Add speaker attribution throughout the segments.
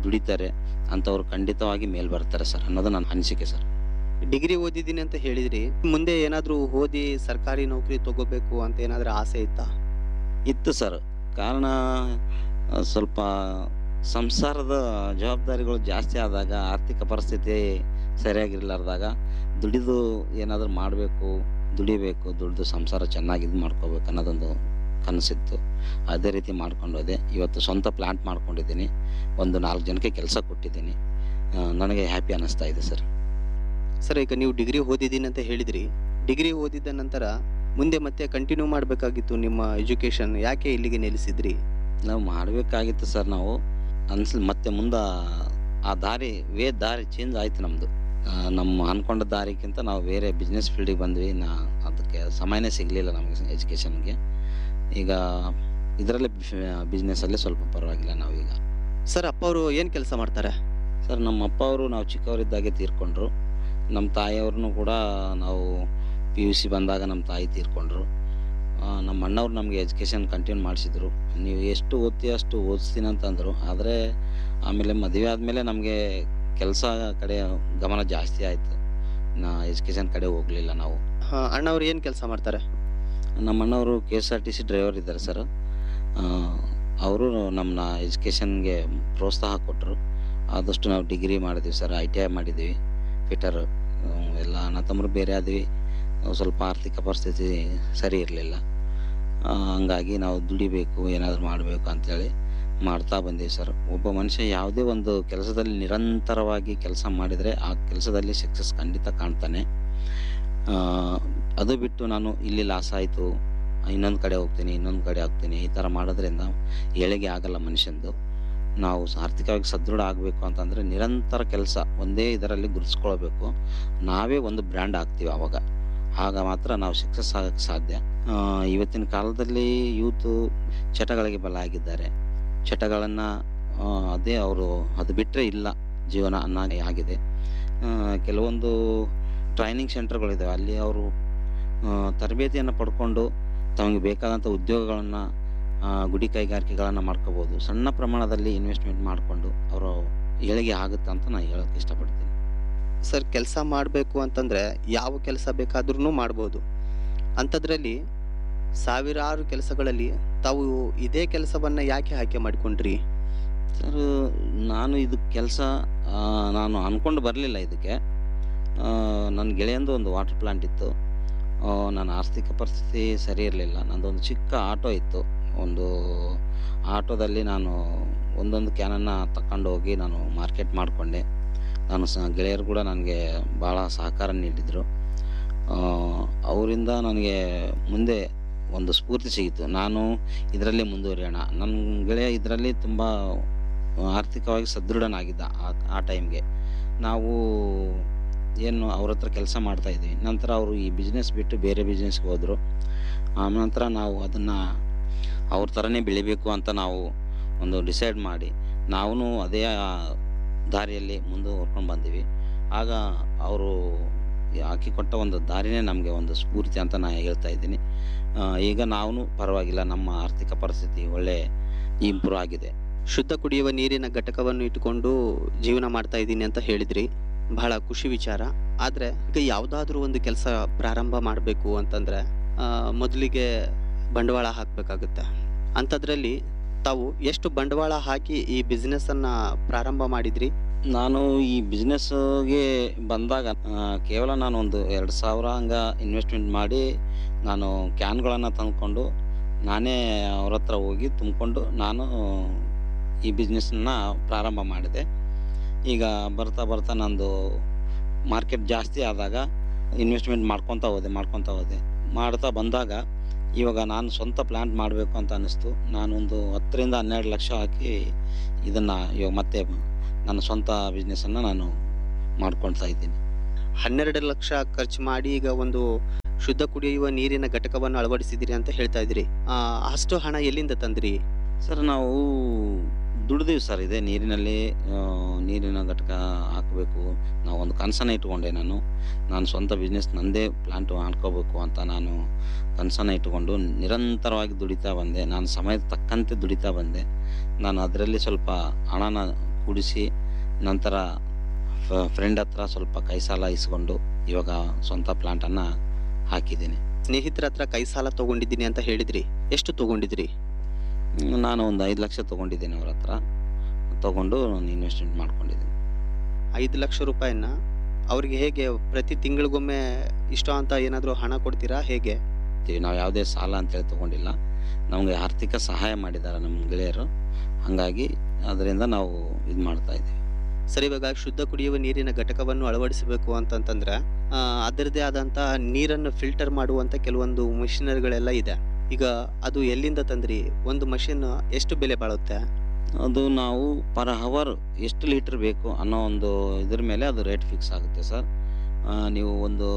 Speaker 1: ದುಡಿತಾರೆ ಅಂಥವ್ರು ಖಂಡಿತವಾಗಿ ಮೇಲ್ ಬರ್ತಾರೆ ಸರ್ ಅನ್ನೋದು ನನ್ನ ಅನಿಸಿಕೆ ಸರ್
Speaker 2: ಡಿಗ್ರಿ ಓದಿದ್ದೀನಿ ಅಂತ ಹೇಳಿದ್ರಿ ಮುಂದೆ ಏನಾದ್ರೂ ಓದಿ ಸರ್ಕಾರಿ ನೌಕರಿ ತಗೋಬೇಕು ಅಂತ ಏನಾದ್ರೂ ಆಸೆ ಇತ್ತಾ
Speaker 1: ಇತ್ತು ಸರ್ ಕಾರಣ ಆ, ಸ್ವಲ್ಪ ಸಂಸಾರದ ಜವಾಬ್ದಾರಿಗಳು ಜಾಸ್ತಿ ಆದಾಗ ಆರ್ಥಿಕ ಪರಿಸ್ಥಿತಿ ಸರಿಯಾಗಿರ್ಲಾರ್ದಾಗ ದುಡಿದು ಏನಾದರೂ ಮಾಡಬೇಕು ದುಡಿಬೇಕು ದುಡಿದು ಸಂಸಾರ ಚೆನ್ನಾಗಿ ಇದು ಮಾಡ್ಕೋಬೇಕು ಅನ್ನೋದೊಂದು ಕನಸಿತ್ತು ಅದೇ ರೀತಿ ಮಾಡ್ಕೊಂಡು ಹೋದೆ ಇವತ್ತು ಸ್ವಂತ ಪ್ಲಾಂಟ್ ಮಾಡ್ಕೊಂಡಿದ್ದೀನಿ ಒಂದು ನಾಲ್ಕು ಜನಕ್ಕೆ ಕೆಲಸ ಕೊಟ್ಟಿದ್ದೀನಿ ಆ, ನನಗೆ ಹ್ಯಾಪಿ ಅನ್ನಿಸ್ತಾ ಇದೆ ಸರ್
Speaker 2: ಸರ್ ಈಗ ನೀವು ಡಿಗ್ರಿ ಓದಿದ್ದೀನಿ ಅಂತ ಹೇಳಿದ್ರಿ ಡಿಗ್ರಿ ಓದಿದ ನಂತರ ಮುಂದೆ ಮತ್ತೆ ಕಂಟಿನ್ಯೂ ಮಾಡಬೇಕಾಗಿತ್ತು ನಿಮ್ಮ ಎಜುಕೇಶನ್ ಯಾಕೆ ಇಲ್ಲಿಗೆ ನಿಲ್ಲಿಸಿದ್ರಿ
Speaker 1: ನಾವು ಮಾಡಬೇಕಾಗಿತ್ತು ಸರ್ ನಾವು ಅನ್ಸ್ ಮತ್ತೆ ಮುಂದೆ ಆ ದಾರಿ ವೇ ದಾರಿ ಚೇಂಜ್ ಆಯ್ತು ನಮ್ಮದು ನಮ್ಮ ಅನ್ಕೊಂಡ ದಾರಿಗಿಂತ ನಾವು ಬೇರೆ ಬಿಸ್ನೆಸ್ ಫೀಲ್ಡಿಗೆ ಬಂದ್ವಿ ನಾ ಅದಕ್ಕೆ ಸಮಯನೇ ಸಿಗಲಿಲ್ಲ ನಮಗೆ ಎಜುಕೇಷನ್ಗೆ ಈಗ ಇದರಲ್ಲಿ ಬಿಸ್ನೆಸ್ಸಲ್ಲಿ ಸ್ವಲ್ಪ ಪರವಾಗಿಲ್ಲ ನಾವೀಗ
Speaker 2: ಸರ್ ಅಪ್ಪ ಅವರು ಏನು ಕೆಲಸ ಮಾಡ್ತಾರೆ
Speaker 1: ಸರ್ ನಮ್ಮ ಅಪ್ಪ ಅವರು ನಾವು ಚಿಕ್ಕವರಿದ್ದಾಗೆ ತೀರ್ಕೊಂಡ್ರು ನಮ್ಮ ತಾಯಿಯವ್ರನ್ನೂ ಕೂಡ ನಾವು ಪಿ ಯು ಸಿ ಬಂದಾಗ ನಮ್ಮ ತಾಯಿ ತೀರ್ಕೊಂಡ್ರು ಆ, ನಮ್ಮ ಅಣ್ಣವ್ರು ನಮಗೆ ಎಜುಕೇಷನ್ ಕಂಟಿನ್ಯೂ ಮಾಡಿಸಿದ್ರು ನೀವು ಎಷ್ಟು ಓದ್ತೀಯ ಅಷ್ಟು ಓದಿಸ್ತೀನಿ ಅಂತಂದರು ಆದರೆ ಆಮೇಲೆ ಮದುವೆ ಆದಮೇಲೆ ನಮಗೆ ಕೆಲಸ ಕಡೆ ಗಮನ ಜಾಸ್ತಿ ಆಯಿತು ನಾ ಎಜುಕೇಷನ್ ಕಡೆ ಹೋಗಲಿಲ್ಲ ನಾವು
Speaker 2: ಹಾ, ಅಣ್ಣವ್ರು ಏನು ಕೆಲಸ ಮಾಡ್ತಾರೆ
Speaker 1: ನಮ್ಮ ಅಣ್ಣವರು K S R T C driver ಇದ್ದಾರೆ ಸರ್ ಅವರು ನಮ್ಮನ್ನ ಎಜುಕೇಷನ್ಗೆ ಪ್ರೋತ್ಸಾಹ ಕೊಟ್ಟರು ಆದಷ್ಟು ನಾವು ಡಿಗ್ರಿ ಮಾಡಿದ್ವಿ ಸರ್ ಐ ಟಿ ಐ ಮಾಡಿದ್ವಿ ಫಿಟರ್ ಎಲ್ಲ ಅಣ್ಣ ತಮ್ಮರು ಬೇರೆ ಆದ್ವಿ ನಾವು ಸ್ವಲ್ಪ ಆರ್ಥಿಕ ಪರಿಸ್ಥಿತಿ ಸರಿ ಇರಲಿಲ್ಲ ಹಂಗಾಗಿ ನಾವು ದುಡಿಬೇಕು ಏನಾದರೂ ಮಾಡಬೇಕು ಅಂತೇಳಿ ಮಾಡ್ತಾ ಬಂದೀವಿ ಸರ್ ಒಬ್ಬ ಮನುಷ್ಯ ಯಾವುದೇ ಒಂದು ಕೆಲಸದಲ್ಲಿ ನಿರಂತರವಾಗಿ ಕೆಲಸ ಮಾಡಿದರೆ ಆ ಕೆಲಸದಲ್ಲಿ ಸಕ್ಸಸ್ ಖಂಡಿತ ಕಾಣ್ತಾನೆ ಆ, ಅದು ಬಿಟ್ಟು ನಾನು ಇಲ್ಲಿ ಲಾಸ್ ಆಯಿತು ಇನ್ನೊಂದು ಕಡೆ ಹೋಗ್ತೀನಿ ಇನ್ನೊಂದು ಕಡೆ ಹೋಗ್ತೀನಿ ಈ ಥರ ಮಾಡೋದ್ರಿಂದ ಏಳಿಗೆ ಆಗಲ್ಲ ಮನುಷ್ಯಂದು ನಾವು ಸ- ಆರ್ಥಿಕವಾಗಿ ಸದೃಢ ಆಗಬೇಕು ಅಂತಂದರೆ ನಿರಂತರ ಕೆಲಸ ಒಂದೇ ಇದರಲ್ಲಿ ಗುರುತಿಸ್ಕೊಳ್ಬೇಕು ನಾವೇ ಒಂದು ಬ್ರ್ಯಾಂಡ್ ಆಗ್ತೀವಿ ಆವಾಗ ಆಗ ಮಾತ್ರ ನಾವು ಸಕ್ಸಸ್ ಆಗಕ್ಕೆ ಸಾಧ್ಯ ಆ, ಇವತ್ತಿನ ಕಾಲದಲ್ಲಿ ಯೂತು ಚಟಗಳಿಗೆ ಬಲಾಗಿದ್ದಾರೆ ಚಟಗಳನ್ನು ಅದೇ ಅವರು ಅದು ಬಿಟ್ಟರೆ ಇಲ್ಲ ಜೀವನ ಅನ್ನ ಆಗಿದೆ ಆ, ಕೆಲವೊಂದು ಟ್ರೈನಿಂಗ್ ಸೆಂಟರ್ಗಳಿದ್ದಾವೆ ಅಲ್ಲಿ ಅವರು ತರಬೇತಿಯನ್ನು ಪಡ್ಕೊಂಡು ತಮಗೆ ಬೇಕಾದಂಥ ಉದ್ಯೋಗಗಳನ್ನು ಗುಡಿ ಕೈಗಾರಿಕೆಗಳನ್ನು ಮಾಡ್ಕೋಬೋದು ಸಣ್ಣ ಪ್ರಮಾಣದಲ್ಲಿ ಇನ್ವೆಸ್ಟ್ಮೆಂಟ್ ಮಾಡಿಕೊಂಡು ಅವರು ಏಳಿಗೆ ಆಗುತ್ತೆ ಅಂತ ನಾನು ಹೇಳೋಕ್ಕೆ ಇಷ್ಟಪಡ್ತೀನಿ
Speaker 2: ಸರ್ ಕೆಲಸ ಮಾಡಬೇಕು ಅಂತಂದ್ರೆ ಯಾವ ಕೆಲಸ ಬೇಕಾದ್ರೂ ಮಾಡ್ಬೋದು ಅಂಥದ್ರಲ್ಲಿ ಸಾವಿರಾರು ಕೆಲಸಗಳಲ್ಲಿ ತಾವು ಇದೇ ಕೆಲಸವನ್ನ ಯಾಕೆ ಆಯ್ಕೆ ಮಾಡಿಕೊಂಡ್ರಿ
Speaker 1: ಸರ್ ನಾನು ಇದು ಕೆಲಸ ನಾನು ಅಂದ್ಕೊಂಡು ಬರಲಿಲ್ಲ ಇದಕ್ಕೆ ನನ್ನ ಗೆಳೆಯಂದು ಒಂದು ವಾಟರ್ ಪ್ಲಾಂಟ್ ಇತ್ತು ಆ, ನನ್ನ ಆರ್ಥಿಕ ಪರಿಸ್ಥಿತಿ ಸರಿ ಇರಲಿಲ್ಲ ನಂದೊಂದು ಚಿಕ್ಕ ಆಟೋ ಇತ್ತು ಒಂದು ಆಟೋದಲ್ಲಿ ನಾನು ಒಂದೊಂದು ಕ್ಯಾನನ್ನು ತಗೊಂಡು ಹೋಗಿ ನಾನು ಮಾರ್ಕೆಟ್ ಮಾಡಿಕೊಂಡೆ ನಾನು ಸ ಗೆಳೆಯರು ಕೂಡ ನನಗೆ ಭಾಳ ಸಹಕಾರ ನೀಡಿದರು ಅವರಿಂದ ನನಗೆ ಮುಂದೆ ಒಂದು ಸ್ಫೂರ್ತಿ ಸಿಗಿತು ನಾನು ಇದರಲ್ಲಿ ಮುಂದುವರಿಯೋಣ ನನ್ನ ಗೆಳೆಯ ಇದರಲ್ಲಿ ತುಂಬ ಆರ್ಥಿಕವಾಗಿ ಸದೃಢನಾಗಿದ್ದ ಆ ಆ ಟೈಮ್ಗೆ ನಾವು ಏನು ಅವ್ರ ಹತ್ರ ಕೆಲಸ ಮಾಡ್ತಾ ಇದ್ವಿ ನಂತರ ಅವರು ಈ ಬಿಸ್ನೆಸ್ ಬಿಟ್ಟು ಬೇರೆ ಬಿಸ್ನೆಸ್ಗೆ ಹೋದರು ಆನಂತರ ನಾವು ಅದನ್ನು ಅವ್ರ ಥರನೇ ಬೆಳಿಬೇಕು ಅಂತ ನಾವು ಒಂದು ಡಿಸೈಡ್ ಮಾಡಿ ನಾವು ಅದೇ ಆ ದಾರಿಯಲ್ಲಿ ಮುಂದುವರ್ಕೊಂಡು ಬಂದೀವಿ ಆಗ ಅವರು ಹಾಕಿಕೊಟ್ಟ ಒಂದು ದಾರಿನೇ ನಮಗೆ ಒಂದು ಸ್ಫೂರ್ತಿ ಅಂತ ನಾನು ಹೇಳ್ತಾ ಇದ್ದೀನಿ ಆ, ಈಗ ನಾವು ಪರವಾಗಿಲ್ಲ ನಮ್ಮ ಆರ್ಥಿಕ ಪರಿಸ್ಥಿತಿ ಒಳ್ಳೆ ಇಂಪ್ರೂವ್ ಆಗಿದೆ
Speaker 2: ಶುದ್ಧ ಕುಡಿಯುವ ನೀರಿನ ಘಟಕವನ್ನು ಇಟ್ಟುಕೊಂಡು ಜೀವನ ಮಾಡ್ತಾ ಇದ್ದೀನಿ ಅಂತ ಹೇಳಿದ್ರಿ ಬಹಳ ಖುಷಿ ವಿಚಾರ ಆದ್ರೆ ಈಗ ಯಾವ್ದಾದ್ರೂ ಒಂದು ಕೆಲಸ ಪ್ರಾರಂಭ ಮಾಡಬೇಕು ಅಂತಂದ್ರೆ ಆ, ಮೊದಲಿಗೆ ಬಂಡವಾಳ ಹಾಕ್ಬೇಕಾಗುತ್ತೆ ಅಂಥದ್ರಲ್ಲಿ ತಾವು ಎಷ್ಟು ಬಂಡವಾಳ ಹಾಕಿ ಈ ಬಿಸ್ನೆಸ್ ಅನ್ನ ಪ್ರಾರಂಭ ಮಾಡಿದ್ರಿ
Speaker 1: ನಾನು ಈ ಬಿಸ್ನೆಸ್ಗೆ ಬಂದಾಗ ಆ, ಕೇವಲ ನಾನು ಒಂದು ಎರಡು ಸಾವಿರ ಹಂಗ ಇನ್ವೆಸ್ಟ್ಮೆಂಟ್ ಮಾಡಿ ನಾನು ಕ್ಯಾನ್ಗಳನ್ನು ತಂದ್ಕೊಂಡು ನಾನೇ ಅವ್ರ ಹತ್ರ ಹೋಗಿ ತುಂಬಿಕೊಂಡು ನಾನು ಈ ಬಿಸ್ನೆಸ್ನ ಪ್ರಾರಂಭ ಮಾಡಿದೆ ಈಗ ಬರ್ತಾ ಬರ್ತಾ ನಂದು ಮಾರ್ಕೆಟ್ ಜಾಸ್ತಿ ಆದಾಗ ಇನ್ವೆಸ್ಟ್ಮೆಂಟ್ ಮಾಡ್ಕೊತಾ ಹೋದೆ ಮಾಡ್ಕೊತಾ ಹೋದೆ ಮಾಡ್ತಾ ಬಂದಾಗ ಇವಾಗ ನಾನು ಸ್ವಂತ ಪ್ಲಾಂಟ್ ಮಾಡಬೇಕು ಅಂತ ಅನ್ನಿಸ್ತು ನಾನೊಂದು ಹತ್ತರಿಂದ ಹನ್ನೆರಡು ಲಕ್ಷ ಹಾಕಿ ಇದನ್ನು ಇವಾಗ ಮತ್ತೆ ನನ್ನ ಸ್ವಂತ ಬಿಸ್ನೆಸ್ಸನ್ನು ನಾನು ಮಾಡ್ಕೊಳ್ತಾ ಇದ್ದೀನಿ
Speaker 2: ಹನ್ನೆರಡು ಲಕ್ಷ ಖರ್ಚು ಮಾಡಿ ಈಗ ಒಂದು ಶುದ್ಧ ಕುಡಿಯುವ ನೀರಿನ ಘಟಕವನ್ನು ಅಳವಡಿಸಿದಿರಿ ಅಂತ ಹೇಳ್ತಾ ಇದ್ರಿ ಆ, ಅಷ್ಟು ಹಣ ಎಲ್ಲಿಂದ ತಂದ್ರಿ
Speaker 1: ಸರ್ ನಾವು ದುಡ್ದೀವಿ ಸರ್ ಇದೇ ನೀರಿನಲ್ಲಿ ಆ, ನೀರಿನ ಘಟಕ ಹಾಕಬೇಕು ನಾವು ಒಂದು ಕನಸನ್ನು ಇಟ್ಕೊಂಡೆ ನಾನು ನಾನು ಸ್ವಂತ ಬಿಸ್ನೆಸ್ ನಂದೇ ಪ್ಲಾಂಟ್ ಮಾಡ್ಕೋಬೇಕು ಅಂತ ನಾನು ಕನಸನ್ನು ಇಟ್ಟುಕೊಂಡು ನಿರಂತರವಾಗಿ ದುಡಿತಾ ಬಂದೆ ನಾನು ಸಮಯದ ತಕ್ಕಂತೆ ದುಡಿತಾ ಬಂದೆ ನಾನು ಅದರಲ್ಲಿ ಸ್ವಲ್ಪ ಹಣನ ಕುಡಿಸಿ ನಂತರ ಫ್ರೆಂಡ್ ಹತ್ರ ಸ್ವಲ್ಪ ಕೈ ಸಾಲ ಇಸ್ಕೊಂಡು ಇವಾಗ ಸ್ವಂತ ಪ್ಲಾಂಟನ್ನು ಹಾಕಿದ್ದೀನಿ
Speaker 2: ಸ್ನೇಹಿತರ ಹತ್ರ ಕೈ ಸಾಲ ತಗೊಂಡಿದ್ದೀನಿ ಅಂತ ಹೇಳಿದ್ರಿ ಎಷ್ಟು ತಗೊಂಡಿದ್ರಿ
Speaker 1: ಹ್ಮ್, ನಾನು ಒಂದು ಐದು ಲಕ್ಷ ತೊಗೊಂಡಿದ್ದೀನಿ ಅವ್ರ ಹತ್ರ ತೊಗೊಂಡು ನಾನು ಇನ್ವೆಸ್ಟ್ಮೆಂಟ್ ಮಾಡ್ಕೊಂಡಿದ್ದೀನಿ
Speaker 2: ಐದು ಲಕ್ಷ ರೂಪಾಯಿನ ಅವ್ರಿಗೆ ಹೇಗೆ ಪ್ರತಿ ತಿಂಗಳಿಗೊಮ್ಮೆ ಇಷ್ಟ ಅಂತ ಏನಾದರೂ ಹಣ ಕೊಡ್ತೀರಾ ಹೇಗೆ
Speaker 1: ಮಾಡ್ತೀವಿ ನಾವು ಯಾವುದೇ ಸಾಲ ಅಂತೇಳಿ ತೊಗೊಂಡಿಲ್ಲ ನಮಗೆ ಆರ್ಥಿಕ ಸಹಾಯ ಮಾಡಿದ್ದಾರೆ ನಮ್ಮ ಗೆಳೆಯರು ಹಾಗಾಗಿ ಅದರಿಂದ ನಾವು ಇದು ಮಾಡ್ತಾ ಇದ್ದೀವಿ
Speaker 2: ಸರ್ ಇವಾಗ ಶುದ್ಧ ಕುಡಿಯುವ ನೀರಿನ ಘಟಕವನ್ನು ಅಳವಡಿಸಬೇಕು ಅಂತಂತಂದ್ರೆ ಆ, ಅದರದೇ ಆದಂತಹ ನೀರನ್ನು ಫಿಲ್ಟರ್ ಮಾಡುವಂತ ಕೆಲವೊಂದು ಮಷಿನರಿಗಳೆಲ್ಲ ಇದೆ ಈಗ ಅದು ಎಲ್ಲಿಂದ ತಂದ್ರಿ ಒಂದು ಮಷಿನ್ ಎಷ್ಟು ಬೆಲೆ ಬಾಳುತ್ತೆ
Speaker 1: ಅದು ನಾವು ಪರ್ ಹವರ್ ಎಷ್ಟು ಲೀಟ್ರ್ ಬೇಕು ಅನ್ನೋ ಒಂದು ಇದ್ರ ಮೇಲೆ ಅದು ರೇಟ್ ಫಿಕ್ಸ್ ಆಗುತ್ತೆ ಸರ್ ಆ, ನೀವು ಒಂದು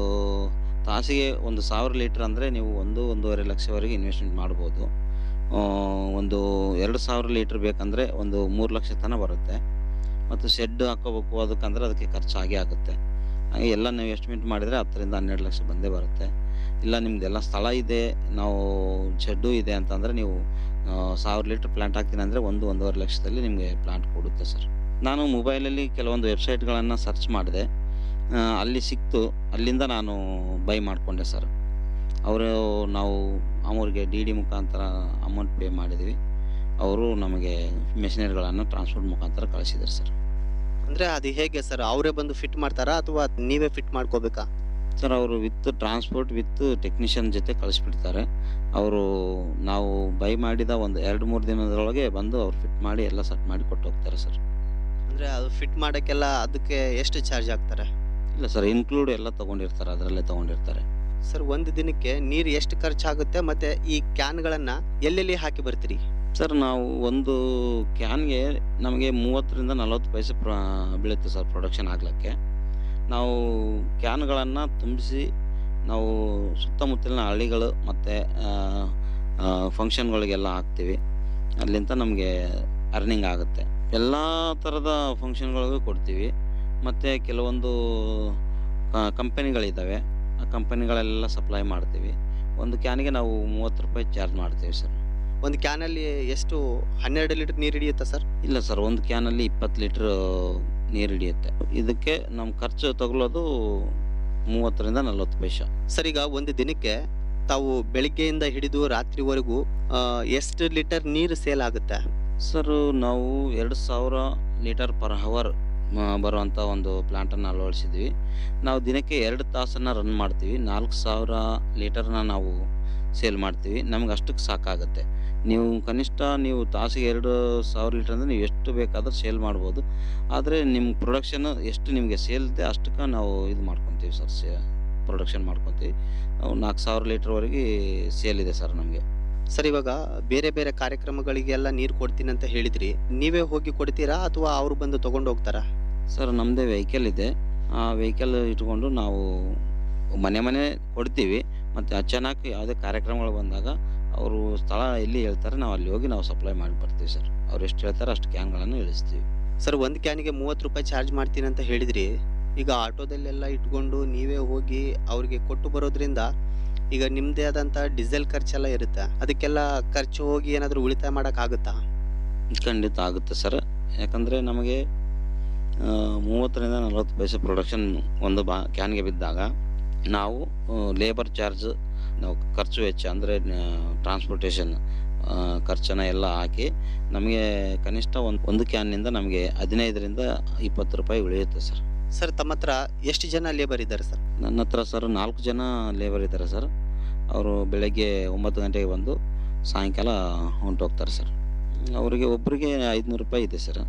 Speaker 1: ತಾಸಿಗೆ ಒಂದು ಸಾವಿರ ಲೀಟ್ರ್ ಅಂದರೆ ನೀವು ಒಂದು ಒಂದೂವರೆ ಲಕ್ಷವರೆಗೆ ಇನ್ವೆಸ್ಟ್ಮೆಂಟ್ ಮಾಡ್ಬೋದು ಆ, ಒಂದು ಎರಡು ಸಾವಿರ ಲೀಟ್ರ್ ಬೇಕಂದರೆ ಒಂದು ಮೂರು ಲಕ್ಷ ತನಕ ಬರುತ್ತೆ ಮತ್ತು ಶೆಡ್ ಹಾಕೋಬೇಕು ಅದಕ್ಕಂದ್ರೆ ಅದಕ್ಕೆ ಖರ್ಚು ಆಗೇ ಆಗುತ್ತೆ ಹಾಗೆ ಎಲ್ಲ ನೀವು ಎಸ್ಟಿಮೇಟ್ ಮಾಡಿದರೆ ಹತ್ತರಿಂದ ಹನ್ನೆರಡು ಲಕ್ಷ ಬಂದೇ ಬರುತ್ತೆ ಇಲ್ಲ ನಿಮ್ದೆಲ್ಲ ಸ್ಥಳ ಇದೆ ನಾವು ಶೆಡ್ಡು ಇದೆ ಅಂತಂದರೆ ನೀವು ಆ, ಸಾವಿರ ಲೀಟ್ರ್ ಪ್ಲಾಂಟ್ ಹಾಕ್ತೀನಿ ಅಂದರೆ ಒಂದು ಒಂದೂವರೆ ಲಕ್ಷದಲ್ಲಿ ನಿಮಗೆ ಪ್ಲಾಂಟ್ ಕೊಡುತ್ತೆ ಸರ್ ನಾನು ಮೊಬೈಲಲ್ಲಿ ಕೆಲವೊಂದು ವೆಬ್ಸೈಟ್ಗಳನ್ನು ಸರ್ಚ್ ಮಾಡಿದೆ ಆ, ಅಲ್ಲಿ ಸಿಕ್ತು ಅಲ್ಲಿಂದ ನಾನು ಬೈ ಮಾಡಿಕೊಂಡೆ ಸರ್ ಅವರು ನಾವು ಅವ್ರಿಗೆ ಡಿ ಡಿ ಮುಖಾಂತರ ಅಮೌಂಟ್ ಪೇ ಮಾಡಿದ್ವಿ ಅವರು ನಮಗೆ ಮೆಷಿನರಿಗಳನ್ನು ಟ್ರಾನ್ಸ್ಪೋರ್ಟ್ ಮುಖಾಂತರ ಕಳಿಸಿದ್ದಾರೆ ಸರ್
Speaker 2: ಅಂದ್ರೆ ಅದು ಹೇಗೆ ಸರ್ ಅವರೇ ಬಂದು ಫಿಟ್ ಮಾಡ್ತಾರಾ ಅಥವಾ ನೀವೇ ಫಿಟ್ ಮಾಡ್ಕೋಬೇಕಾ
Speaker 1: ಸರ್ ಅವರು ವಿತ್ ಟ್ರಾನ್ಸ್ಪೋರ್ಟ್ ವಿತ್ ಟೆಕ್ನಿಷಿಯನ್ ಜೊತೆ ಕಳಿಸ್ಬಿಡ್ತಾರೆ ಅವರು ನಾವು ಬೈ ಮಾಡಿದ ಒಂದು ಎರಡು ಮೂರು ದಿನದೊಳಗೆ ಬಂದು ಅವ್ರು ಫಿಟ್ ಮಾಡಿ ಎಲ್ಲ ಸೆಟ್ ಮಾಡಿ ಕೊಟ್ಟು ಹೋಗ್ತಾರೆ ಸರ್
Speaker 2: ಅಂದ್ರೆ ಅದು ಫಿಟ್ ಮಾಡಕ್ಕೆಲ್ಲ ಅದಕ್ಕೆ ಎಷ್ಟು ಚಾರ್ಜ್ ಆಗ್ತಾರೆ
Speaker 1: ಇಲ್ಲ ಸರ್ ಇನ್ಕ್ಲೂಡ್ ಎಲ್ಲ ತಗೊಂಡಿರ್ತಾರೆ ಅದರಲ್ಲೇ ತಗೊಂಡಿರ್ತಾರೆ
Speaker 2: ಸರ್ ಒಂದು ದಿನಕ್ಕೆ ನೀರು ಎಷ್ಟು ಖರ್ಚಾಗುತ್ತೆ ಮತ್ತೆ ಈ ಕ್ಯಾನ್ಗಳನ್ನ ಎಲ್ಲೆಲ್ಲಿ ಹಾಕಿ ಬರ್ತೀರಿ
Speaker 1: ಸರ್ ನಾವು ಒಂದು ಕ್ಯಾನ್ಗೆ ನಮಗೆ ಮೂವತ್ತರಿಂದ ನಲವತ್ತು ಪೈಸೆ ಪ್ರ ಬೀಳುತ್ತೆ ಸರ್ ಪ್ರೊಡಕ್ಷನ್ ಆಗ್ಲಿಕ್ಕೆ ನಾವು ಕ್ಯಾನ್ಗಳನ್ನು ತುಂಬಿಸಿ ನಾವು ಸುತ್ತಮುತ್ತಲಿನ ಹಳ್ಳಿಗಳು ಮತ್ತು ಫಂಕ್ಷನ್ಗಳಿಗೆಲ್ಲ ಹಾಕ್ತೀವಿ ಅಲ್ಲಿಂದ ನಮಗೆ ಅರ್ನಿಂಗ್ ಆಗುತ್ತೆ ಎಲ್ಲ ಥರದ ಫಂಕ್ಷನ್ಗಳಿಗೂ ಕೊಡ್ತೀವಿ ಮತ್ತು ಕೆಲವೊಂದು ಕಂಪನಿಗಳಿದ್ದಾವೆ ಆ ಕಂಪನಿಗಳೆಲ್ಲ ಸಪ್ಲೈ ಮಾಡ್ತೀವಿ ಒಂದು ಕ್ಯಾನಿಗೆ ನಾವು ಮೂವತ್ತು ರೂಪಾಯಿ ಚಾರ್ಜ್ ಮಾಡ್ತೀವಿ ಸರ್
Speaker 2: ಒಂದು ಕ್ಯಾನಲ್ಲಿ ಎಷ್ಟು ಹನ್ನೆರಡು ಲೀಟರ್ ನೀರು ಹಿಡಿಯುತ್ತಾ ಸರ್
Speaker 1: ಇಲ್ಲ ಸರ್ ಒಂದು ಕ್ಯಾನಲ್ಲಿ ಇಪ್ಪತ್ತು ಲೀಟ್ರ್ ನೀರು ಹಿಡಿಯುತ್ತೆ ಇದಕ್ಕೆ ನಮ್ಮ ಖರ್ಚು ತಗೊಳ್ಳೋದು ಮೂವತ್ತರಿಂದ ನಲ್ವತ್ತು ಪೈಸೆ
Speaker 2: ಸರ್ ಈಗ ಒಂದು ದಿನಕ್ಕೆ ತಾವು ಬೆಳಿಗ್ಗೆಯಿಂದ ಹಿಡಿದು ರಾತ್ರಿವರೆಗೂ ಆ, ಎಷ್ಟು ಲೀಟರ್ ನೀರು ಸೇಲ್ ಆಗುತ್ತೆ
Speaker 1: ಸರ್ ನಾವು ಎರಡು ಸಾವಿರ ಲೀಟರ್ ಪರ್ ಹವರ್ ಬರುವಂಥ ಒಂದು ಪ್ಲ್ಯಾಂಟನ್ನು ಅಳವಡಿಸಿದ್ವಿ ನಾವು ದಿನಕ್ಕೆ ಎರಡು ತಾಸನ್ನು ರನ್ ಮಾಡ್ತೀವಿ ನಾಲ್ಕು ಸಾವಿರ ಲೀಟರ್ನ ನಾವು ಸೇಲ್ ಮಾಡ್ತೀವಿ ನಮ್ಗೆ ಅಷ್ಟಕ್ಕೆ ಸಾಕಾಗುತ್ತೆ ನೀವು ಕನಿಷ್ಠ ನೀವು ತಾಸಿಗೆ ಎರಡು ಸಾವಿರ ಲೀಟರ್ ಅಂದರೆ ನೀವು ಎಷ್ಟು ಬೇಕಾದರೂ ಸೇಲ್ ಮಾಡ್ಬೋದು ಆದರೆ ನಿಮ್ಮ ಪ್ರೊಡಕ್ಷನ್ ಎಷ್ಟು ನಿಮಗೆ ಸೇಲ್ ಇದೆ ಅಷ್ಟಕ್ಕೆ ನಾವು ಇದು ಮಾಡ್ಕೊತೀವಿ ಸರ್ ಸೇ ಪ್ರೊಡಕ್ಷನ್ ಮಾಡ್ಕೊತೀವಿ ನಾವು ನಾಲ್ಕು ಸಾವಿರ ಲೀಟ್ರ್ವರೆಗೆ ಸೇಲ್ ಇದೆ ಸರ್ ನಮಗೆ
Speaker 2: ಸರ್ ಇವಾಗ ಬೇರೆ ಬೇರೆ ಕಾರ್ಯಕ್ರಮಗಳಿಗೆಲ್ಲ ನೀರು ಕೊಡ್ತೀನಿ ಅಂತ ಹೇಳಿದ್ರಿ ನೀವೇ ಹೋಗಿ ಕೊಡ್ತೀರಾ ಅಥವಾ ಅವರು ಬಂದು ತಗೊಂಡು ಹೋಗ್ತಾರಾ
Speaker 1: ಸರ್ ನಮ್ಮದೇ ವೆಹಿಕಲ್ ಇದೆ ಆ ವೆಹಿಕಲ್ ಇಟ್ಕೊಂಡು ನಾವು ಮನೆ ಮನೆ ಕೊಡ್ತೀವಿ ಮತ್ತು ಅಚಾನಕ್ ಯಾವುದೇ ಕಾರ್ಯಕ್ರಮಗಳು ಬಂದಾಗ ಅವರು ಸ್ಥಳ ಎಲ್ಲಿ ಹೇಳ್ತಾರೆ ನಾವು ಅಲ್ಲಿ ಹೋಗಿ ನಾವು ಸಪ್ಲೈ ಮಾಡಿ ಬರ್ತೀವಿ ಸರ್ ಅವ್ರು ಎಷ್ಟು ಹೇಳ್ತಾರೆ ಅಷ್ಟು ಕ್ಯಾನ್ಗಳನ್ನು ಇಳಿಸ್ತೀವಿ
Speaker 2: ಸರ್ ಒಂದು ಕ್ಯಾನಿಗೆ ಮೂವತ್ತು ರೂಪಾಯಿ ಚಾರ್ಜ್ ಮಾಡ್ತೀನಿ ಅಂತ ಹೇಳಿದ್ರಿ ಈಗ ಆಟೋದಲ್ಲೆಲ್ಲ ಇಟ್ಕೊಂಡು ನೀವೇ ಹೋಗಿ ಅವ್ರಿಗೆ ಕೊಟ್ಟು ಬರೋದ್ರಿಂದ ಈಗ ನಿಮ್ಮದೇ ಆದಂಥ ಡೀಸೆಲ್ ಖರ್ಚೆಲ್ಲ ಇರುತ್ತೆ ಅದಕ್ಕೆಲ್ಲ ಖರ್ಚು ಹೋಗಿ ಏನಾದರೂ ಉಳಿತಾಯ ಮಾಡೋಕ್ಕಾಗುತ್ತಾ
Speaker 1: ಖಂಡಿತ ಆಗುತ್ತೆ ಸರ್ ಯಾಕಂದರೆ ನಮಗೆ ಆ, ಮೂವತ್ತರಿಂದ ನಲವತ್ತು ಪೈಸೆ ಪ್ರೊಡಕ್ಷನ್ ಒಂದು ಬಾ ಕ್ಯಾನ್ಗೆ ಬಿದ್ದಾಗ ನಾವು ಲೇಬರ್ ಚಾರ್ಜ್ ನಾವು ಖರ್ಚು ವೆಚ್ಚ ಅಂದರೆ ಟ್ರಾನ್ಸ್ಪೋರ್ಟೇಷನ್ ಖರ್ಚನ್ನ ಎಲ್ಲ ಹಾಕಿ ನಮಗೆ ಕನಿಷ್ಠ ಒಂದು ಒಂದು ಕ್ಯಾನ್ನಿಂದ ನಮಗೆ ಹದಿನೈದರಿಂದ ಇಪ್ಪತ್ತು ರೂಪಾಯಿ ಉಳಿಯುತ್ತೆ ಸರ್
Speaker 2: ಸರ್ ತಮ್ಮ ಹತ್ರ ಎಷ್ಟು ಜನ ಲೇಬರ್ ಇದ್ದಾರೆ ಸರ್
Speaker 1: ನನ್ನ ಹತ್ರ ಸರ್ ನಾಲ್ಕು ಜನ ಲೇಬರ್ ಇದ್ದಾರೆ ಸರ್ ಅವರು ಬೆಳಗ್ಗೆ ಒಂಬತ್ತು ಗಂಟೆಗೆ ಬಂದು ಸಾಯಂಕಾಲ ಹೊಂಟೋಗ್ತಾರೆ ಸರ್ ಅವರಿಗೆ ಒಬ್ಬರಿಗೆ ಐದುನೂರು ರೂಪಾಯಿ ಇದೆ ಸರ್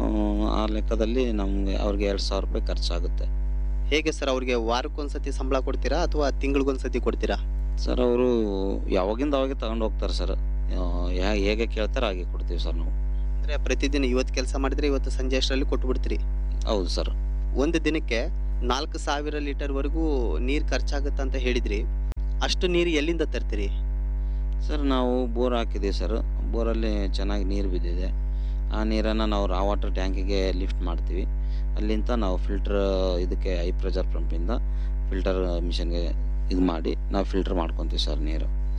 Speaker 1: ಆ ಲೆಕ್ಕದಲ್ಲಿ ನಮಗೆ ಅವ್ರಿಗೆ ಎರಡು ಸಾವಿರ ರೂಪಾಯಿ ಖರ್ಚಾಗುತ್ತೆ
Speaker 2: ಹೇಗೆ ಸರ್ ಅವ್ರಿಗೆ ವಾರಕ್ಕೊಂದ್ಸತಿ ಸಂಬಳ ಕೊಡ್ತೀರಾ ಅಥವಾ ತಿಂಗಳಿಗೊಂದ್ಸತಿ ಕೊಡ್ತೀರಾ
Speaker 1: ಸರ್ ಅವರು ಯಾವಾಗಿಂದ ಅವಾಗೆ ತಗೊಂಡು ಹೋಗ್ತಾರೆ ಸರ್ ಹೇಗೆ ಕೇಳ್ತಾರೆ ಹಾಗೆ ಕೊಡ್ತೀವಿ ಸರ್ ನಾವು
Speaker 2: ಅಂದರೆ ಪ್ರತಿದಿನ ಇವತ್ತು ಕೆಲಸ ಮಾಡಿದ್ರೆ ಇವತ್ತು ಸಂಜೆ ಅಷ್ಟರಲ್ಲಿ ಕೊಟ್ಟು ಬಿಡ್ತೀರಿ
Speaker 1: ಹೌದು ಸರ್
Speaker 2: ಒಂದು ದಿನಕ್ಕೆ ನಾಲ್ಕು ಸಾವಿರ ಲೀಟರ್ವರೆಗೂ ನೀರು ಖರ್ಚಾಗುತ್ತೆ ಅಂತ ಹೇಳಿದ್ರಿ ಅಷ್ಟು ನೀರು ಎಲ್ಲಿಂದ ತರ್ತೀರಿ
Speaker 1: ಸರ್ ನಾವು ಬೋರ್ ಹಾಕಿದ್ದೀವಿ ಸರ್ ಬೋರಲ್ಲಿ ಚೆನ್ನಾಗಿ ನೀರು ಬಿದ್ದಿದೆ ಆ ನೀರನ್ನು ನಾವು ರಾ ವಾಟರ್ ಟ್ಯಾಂಕಿಗೆ ಲಿಫ್ಟ್ ಮಾಡ್ತೀವಿ ಅಲ್ಲಿಂದ ನಾವು ಫಿಲ್ಟರ್ ಇದಕ್ಕೆ ಐ ಪ್ರೆಷರ್ ಪಂಪಿಂದ ಫಿಲ್ಟರ್ ಮಿಷನ್ಗೆ ಇದು ಮಾಡಿ ನಾವು ಫಿಲ್ಟರ್ ಮಾಡ್ಕೊತೀವಿ ಸರ್ ನೀರು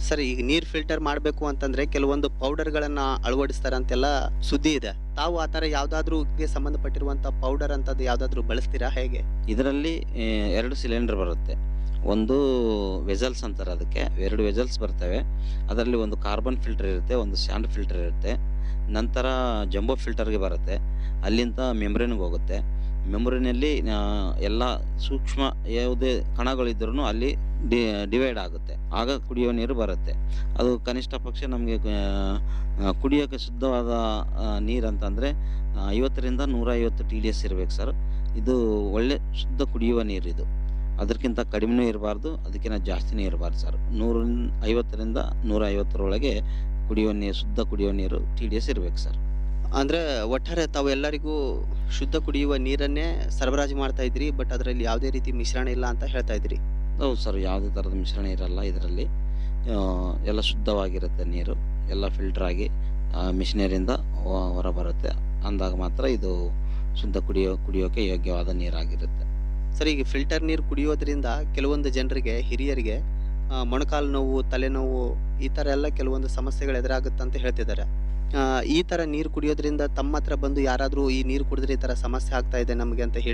Speaker 2: ಸರ್ ಈಗ ನೀರ್ ಫಿಲ್ಟರ್ ಮಾಡಬೇಕು ಅಂತಂದ್ರೆ ಕೆಲವೊಂದು ಪೌಡರ್ಗಳನ್ನ ಅಳವಡಿಸ್ತಾರಂತೆಲ್ಲ ಸುದ್ದಿ ಇದೆ ತಾವು ಆ ತರ ಯಾವ್ದಾದ್ರು ಗೆ ಸಂಬಂಧಪಟ್ಟಿರುವಂತ ಪೌಡರ್ ಅಂತದ್ದು ಯಾವ್ದಾದ್ರು ಬಳಸ್ತೀರಾ ಹೇಗೆ
Speaker 1: ಇದರಲ್ಲಿ ಆ, ಎರಡು ಸಿಲಿಂಡರ್ ಬರುತ್ತೆ ಒಂದು ವೆಜಲ್ಸ್ ಅಂತಾರೆ ಅದಕ್ಕೆ ಎರಡು ವೆಜಲ್ಸ್ ಬರ್ತವೆ ಅದರಲ್ಲಿ ಒಂದು ಕಾರ್ಬನ್ ಫಿಲ್ಟರ್ ಇರುತ್ತೆ ಒಂದು ಸ್ಯಾಂಡ್ ಫಿಲ್ಟರ್ ಇರುತ್ತೆ ನಂತರ ಜಂಬೋ ಫಿಲ್ಟರ್ಗೆ ಬರುತ್ತೆ ಅಲ್ಲಿಂದ ಮೆಮ್ರೇನ್ಗೆ ಹೋಗುತ್ತೆ ಮೆಮ್ರೇನಲ್ಲಿ ಎಲ್ಲ ಸೂಕ್ಷ್ಮ ಯಾವುದೇ ಕಣಗಳಿದ್ರೂ ಅಲ್ಲಿ ಡಿ ಡಿವೈಡ್ ಆಗುತ್ತೆ ಆಗ ಕುಡಿಯೋ ನೀರು ಬರುತ್ತೆ ಅದು ಕನಿಷ್ಠ ಪಕ್ಷ ನಮಗೆ ಕುಡಿಯೋಕ್ಕೆ ಶುದ್ಧವಾದ ಆ, ನೀರು ಅಂತಂದರೆ ಐವತ್ತರಿಂದ ನೂರ ಐವತ್ತು ಟಿ ಡಿ ಎಸ್ ಇರಬೇಕು ಸರ್ ಇದು ಒಳ್ಳೆ ಶುದ್ಧ ಕುಡಿಯುವ ನೀರು ಇದು ಅದಕ್ಕಿಂತ ಕಡಿಮೆನೂ ಇರಬಾರ್ದು ಅದಕ್ಕಿಂತ ಜಾಸ್ತಿನೇ ಇರಬಾರ್ದು ಸರ್ ನೂರ ಐವತ್ತರಿಂದ ನೂರ ಐವತ್ತರೊಳಗೆ ಕುಡಿಯುವ ನೀರು ಶುದ್ಧ ಕುಡಿಯುವ ನೀರು ಟಿ ಡಿ ಎಸ್ ಇರಬೇಕು ಸರ್
Speaker 2: ಅಂದ್ರೆ ಒಟ್ಟಾರೆ ತಾವು ಎಲ್ಲರಿಗೂ ಶುದ್ಧ ಕುಡಿಯುವ ನೀರನ್ನೇ ಸರಬರಾಜು ಮಾಡ್ತಾ ಇದ್ರಿ ಬಟ್ ಅದರಲ್ಲಿ ಯಾವುದೇ ರೀತಿ ಮಿಶ್ರಣ ಇಲ್ಲ ಅಂತ ಹೇಳ್ತಾ ಇದ್ರಿ
Speaker 1: ಹೌದು ಸರ್ ಯಾವುದೇ ಥರದ ಮಿಶ್ರಣ ಇರಲ್ಲ ಇದರಲ್ಲಿ ಆ, ಎಲ್ಲ ಶುದ್ಧವಾಗಿರುತ್ತೆ ನೀರು ಎಲ್ಲ ಫಿಲ್ಟರ್ ಆಗಿ ಮಿಷನರಿಯಿಂದ ಹೊರ ಬರುತ್ತೆ ಅಂದಾಗ ಮಾತ್ರ ಇದು ಶುದ್ಧ ಕುಡಿಯೋ ಕುಡಿಯೋಕೆ ಯೋಗ್ಯವಾದ ನೀರಾಗಿರುತ್ತೆ
Speaker 2: ಸರ್ ಈಗ ಫಿಲ್ಟರ್ ನೀರು ಕುಡಿಯೋದ್ರಿಂದ ಕೆಲವೊಂದು ಜನರಿಗೆ ಹಿರಿಯರಿಗೆ ಆ, ಮೊಣಕಾಲು ನೋವು ತಲೆನೋವು ಈ ತರ ಎಲ್ಲ ಕೆಲವೊಂದು ಸಮಸ್ಯೆಗಳು ಎದುರಾಗುತ್ತೆ ಅಂತ ಹೇಳ್ತಿದ್ದಾರೆ ಆ, ಈ ತರ ನೀರು ಕುಡಿಯೋದ್ರಿಂದ ತಮ್ಮ ಹತ್ರ ಬಂದು ಯಾರಾದ್ರೂ ಈ ನೀರು ಕುಡಿದ್ರೆ ಈ ತರ ಸಮಸ್ಯೆ ಆಗ್ತಾ ಇದೆ ನಮಗೆ ಅಂತ ಹೇಳಿ